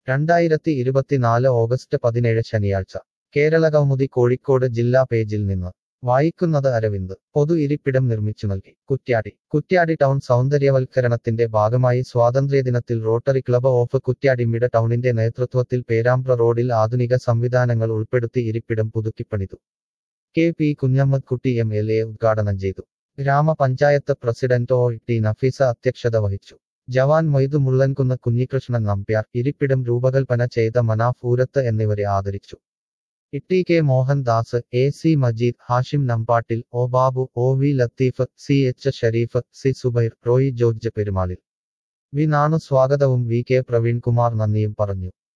രണ്ടായിരത്തി ഇരുപത്തിനാല് ഓഗസ്റ്റ് പതിനേഴ് ശനിയാഴ്ച കേരളകൗമുദി കോഴിക്കോട് ജില്ലാ പേജിൽ നിന്ന് വായിക്കുന്നത് അരവിന്ദ് പൊതു ഇരിപ്പിടം നിർമ്മിച്ചു നൽകി കുറ്റ്യാടി കുറ്റ്യാടി ടൗൺ സൗന്ദര്യവൽക്കരണത്തിന്റെ ഭാഗമായി സ്വാതന്ത്ര്യദിനത്തിൽ rotary club of Kuttiadi mid ടൗണിന്റെ നേതൃത്വത്തിൽ പേരാമ്പ്ര റോഡിൽ ആധുനിക സംവിധാനങ്ങൾ ഉൾപ്പെടുത്തി ഇരിപ്പിടം പുതുക്കിപ്പണിതു K P Kunhammedkutty M L A ഉദ്ഘാടനം ചെയ്തു ഗ്രാമപഞ്ചായത്ത് പ്രസിഡന്റ് ഒ ടി നഫീസ അധ്യക്ഷത വഹിച്ചു ജവാൻ മൊയ്തു മുള്ളൻകുന്ന് കുഞ്ഞികൃഷ്ണൻ നമ്പ്യാർ ഇരിപ്പിടം രൂപകൽപ്പന ചെയ്ത മനാഫ് ഊരത്ത് എന്നിവരെ ആദരിച്ചു Itty K Mohandas A C Majeed Hashim Nambattil O Babu O V Latheef C H Shareef C Subair Roy George Perumalil V Nanu സ്വാഗതവും വി കെ പ്രവീൺകുമാർ നന്ദിയും പറഞ്ഞു